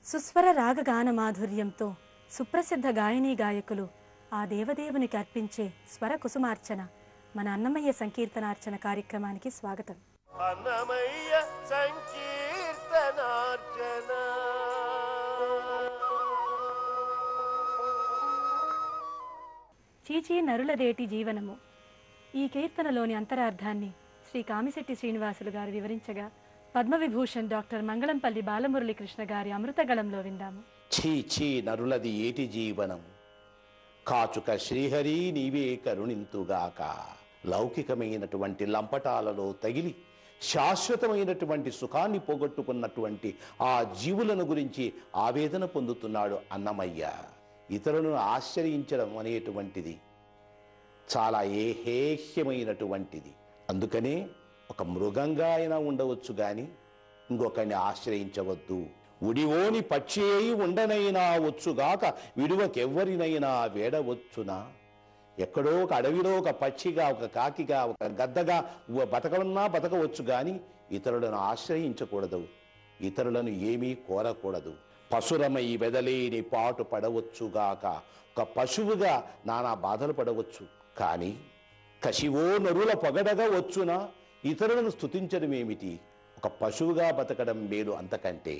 సుస్వర రాగగాన మాధుర్యంతో సుప్రసిద్ధ గాయనీ గాయకులు ఆ దేవదేవునికి అర్పించే స్వర కుసుమార్చన మన అన్నమయ్య సంకీర్తనార్చన కార్యక్రమానికి స్వాగతం అన్నమయ్య సంకీర్తనార్చన చీచీ నరులదేటి జీవనము ఈ కీర్తనలోని అంతరార్థాన్ని శ్రీ కామిశెట్టి శ్రీనివాసులు గారు వివరించగా పద్మవిభూషణ్ డాక్టర్ మంగళంపల్లి బాలమురళి కృష్ణ గారి అమృతగళంలో విందాము ఛీ ఛీ నరులది ఏటి జీవనం కాచుక శ్రీహరి నీవే కరుణింతుగాక లౌకికమైనటువంటి లంపటాలలో తగిలి శాశ్వతమైనటువంటి సుఖాన్ని పోగొట్టుకున్నటువంటి ఆ జీవులను గురించి ఆవేదన పొందుతున్నాడు అన్నమయ్య ఇతరులను ఆశ్రయించడం అనేటువంటిది చాలా ఏహేహ్యమైనటువంటిది అందుకనే ఒక మృగంగా అయినా ఉండవచ్చు గాని ఇంకొకరిని ఆశ్రయించవద్దు ఉడివోని పక్షి అయి ఉండనైనా వచ్చుగాక విడువకెవ్వరినైనా వేడవచ్చునా ఎక్కడో ఒక అడవిలో ఒక పక్షిగా ఒక కాకిగా ఒక గద్దగా ఉ- బతకనున్నా బతకవచ్చు గాని ఇతరులను ఆశ్రయించకూడదు ఇతరులను ఏమీ కోరకూడదు పశురమై వెదలేని పాటు పడవచ్చుగాక ఒక పశువుగా నానా బాధలు పడవచ్చు కానీ కశివో నరుల పొగడగా వచ్చునా ఇతరులను స్తుతించడం ఏమిటి ఒక పశువుగా బతకడం మేలు అంతకంటే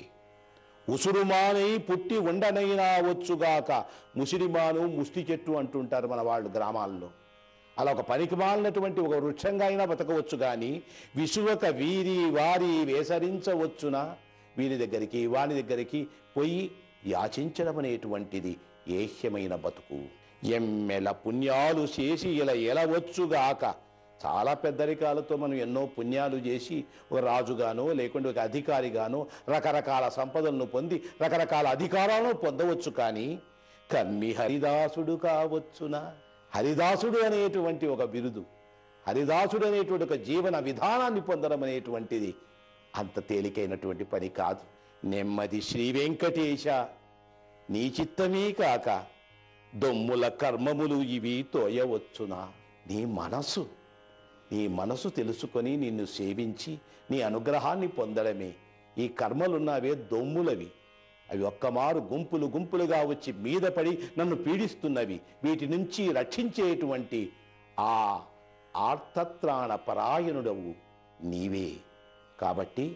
ఉసురుమానై పుట్టి ఉండనైనా వచ్చుగాక ముసిరిమాను ముష్టి చెట్టు అంటుంటారు మన వాళ్ళు గ్రామాల్లో అలా ఒక పనికి మాలినటువంటి ఒక వృక్షంగా అయినా బతకవచ్చు కానీ విసువక వీరి వారి వేసరించవచ్చునా వీరి దగ్గరికి వాని దగ్గరికి పోయి యాచించడం అనేటువంటిది ఏహ్యమైన బతుకు ఎమ్మెల పుణ్యాలు చేసి ఇలా ఎలవచ్చుగాక చాలా పెద్దరికాలతో మనం ఎన్నో పుణ్యాలు చేసి ఒక రాజుగానో లేకుంటే ఒక అధికారిగానో రకరకాల సంపదలను పొంది రకరకాల అధికారాలను పొందవచ్చు కానీ కన్ని హరిదాసుడు కావచ్చునా హరిదాసుడు అనేటువంటి ఒక బిరుదు హరిదాసుడు అనేటువంటి ఒక జీవన విధానాన్ని పొందడం అనేటువంటిది అంత తేలికైనటువంటి పని కాదు నెమ్మది శ్రీ వెంకటేశ నీ చిత్తమే కాక దొమ్ముల కర్మములు ఇవి తోయవచ్చునా నీ మనసు నీ మనసు తెలుసుకొని నిన్ను సేవించి నీ అనుగ్రహాన్ని పొందడమే ఈ కర్మలున్నవే దొమ్ములవి అవి ఒక్కమారు గుంపులు గుంపులుగా వచ్చి మీద పడి నన్ను పీడిస్తున్నవి వీటి నుంచి రక్షించేటువంటి ఆ ఆర్తత్రాణ పరాయణుడవు నీవే కాబట్టి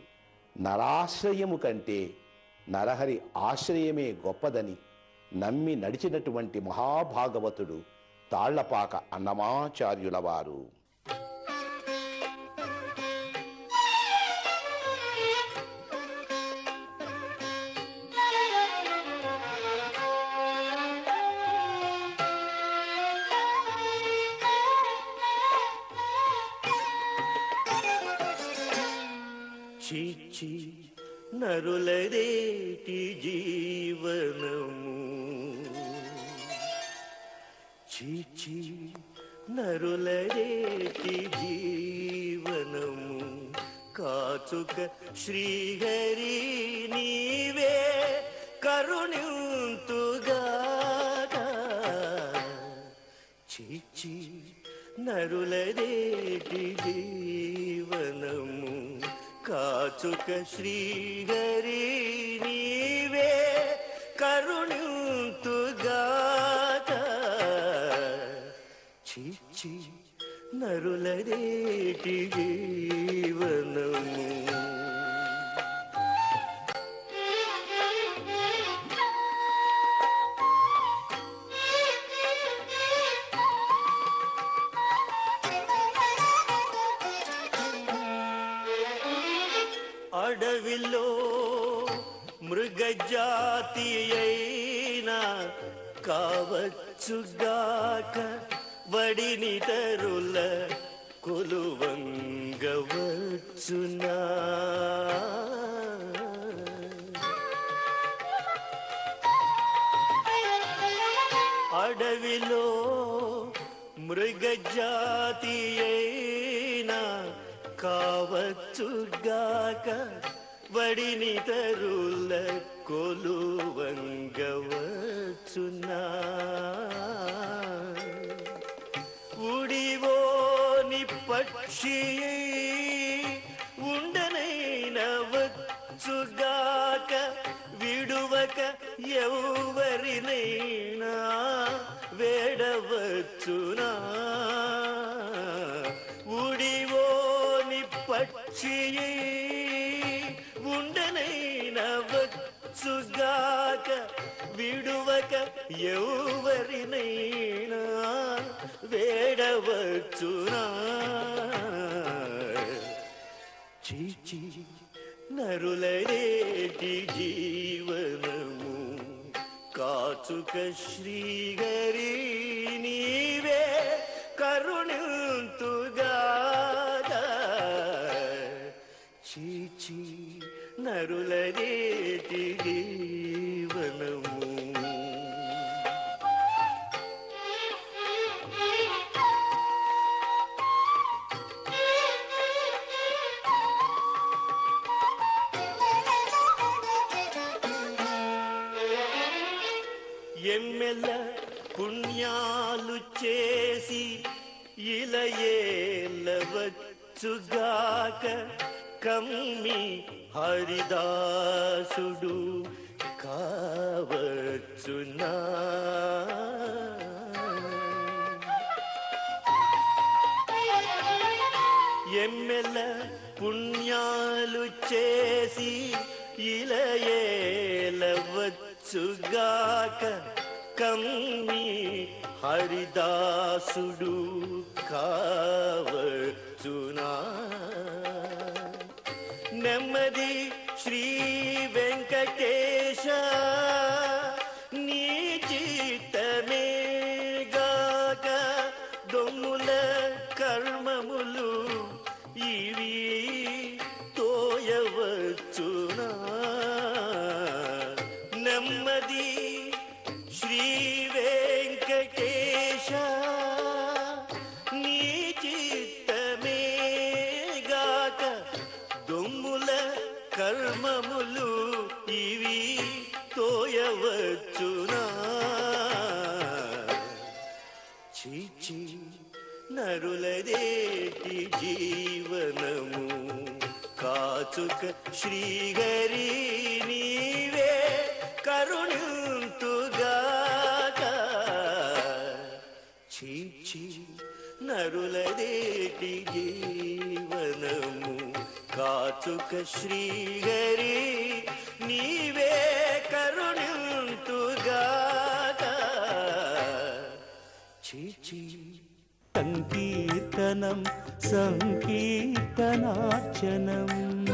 నరాశ్రయము కంటే నరహరి ఆశ్రయమే గొప్పదని నమ్మి నడిచినటువంటి మహాభాగవతుడు తాళ్లపాక అన్నమాచార్యుల వారు చీచి నరులదేటి జీవనము చీచి నరులదేటి జీవనము కాచుక శ్రీహరి నీవే కరుణింతుగాక చీచి నరులదేటి జీవనము కాచుక శ్రీహరి నీవే కరుణింతుగాక చీచి నరులదేటి జీవనము అడవిలో మృగజాతి అయినా కావచ్చుగాక వడిని తరుల కొలువంగవచ్చునా అడవిలో మృగజాతి అయినా కావచ్చుగాక వడిని తరుల కొలువంగవచ్చునా ఉడివోని పక్షి ఉండనైన వచ్చుగాక విడువ విడువక ఎవరినైనా వేడవచ్చునా ఉడివోని పక్షి ఉండనైన వచ్చుగాక విడువక ఎవరినైనా వేడవచ్చునా చీచి నరులరేటి జీవనము కాచుక శ్రీహరి నీవే కరుణింతుగాగా చీచి నరులరేటి జీవనము ఎమ్మెల్ల పుణ్యాలు చేసి ఇలయేలవచ్చుగాక కమ్మి హరిదాసుడు కావచ్చునా ఎమ్మెల పుణ్యాలు చేసి ఇలయేలవచ్చుగాక కమ్మి హరిదాసుడు కావచ్చునా నెమ్మది శ్రీ వెంకటేశ నీ చిత్తమే గాక దొమ్ముల కర్మములు ఇవి తోయవచ్చునా నెమ్మది శ్రీ వెంకటేశ నీ చిత్తమే గాక దొమ్ముల కర్మములు ఇవి తోయవచ్చునా చీచి నరులదేటి జీవనము కాచుక శ్రీహరి నీవే కరుణింతుగాక చీచి నరులదేటి జీవనము కాచుక శ్రీహరి నీవే కరుణింతుగాక చీచి సంకీర్తనం సంకీర్తనార్చనం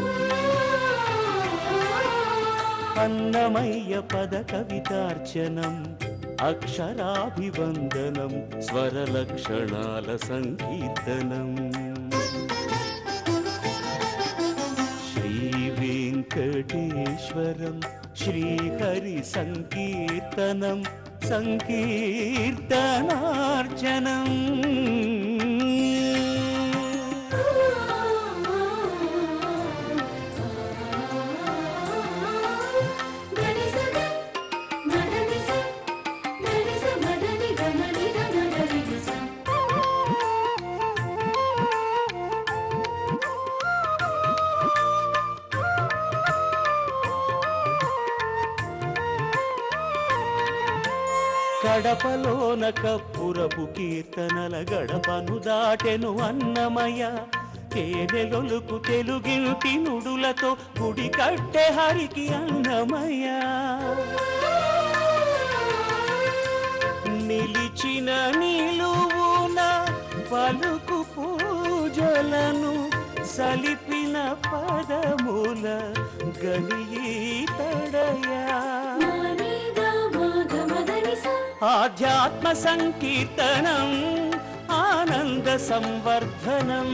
అన్నమయ్య పద కవితార్చనం అక్షరాభివందనం స్వరలక్షణాల సంకీర్తనం శ్రీ వెంకటేశ్వరం శ్రీహరి సంకీర్తనం సంకీర్తనార్చనం కడపలోన కప్పురపు కీర్తనల గడపను దాటెను అన్నమయ తేనెలొలుకు తెలుగింటి నుడులతో గుడి కట్టె హరికి అన్నమయ్య నిలిచిన నిలువున పలుకు పూజలను సలిపిన పదముల గలితడయా ఆధ్యాత్మ సంకీర్తనం ఆనంద సంవర్ధనం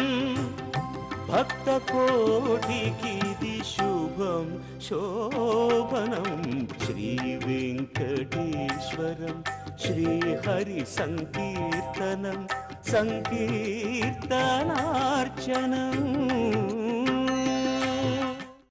భక్త కోటికి ఇది శుభం శోభనం శ్రీ వెంకటేశ్వరం శ్రీహరి సంకీర్తనం సంకీర్తనార్చనం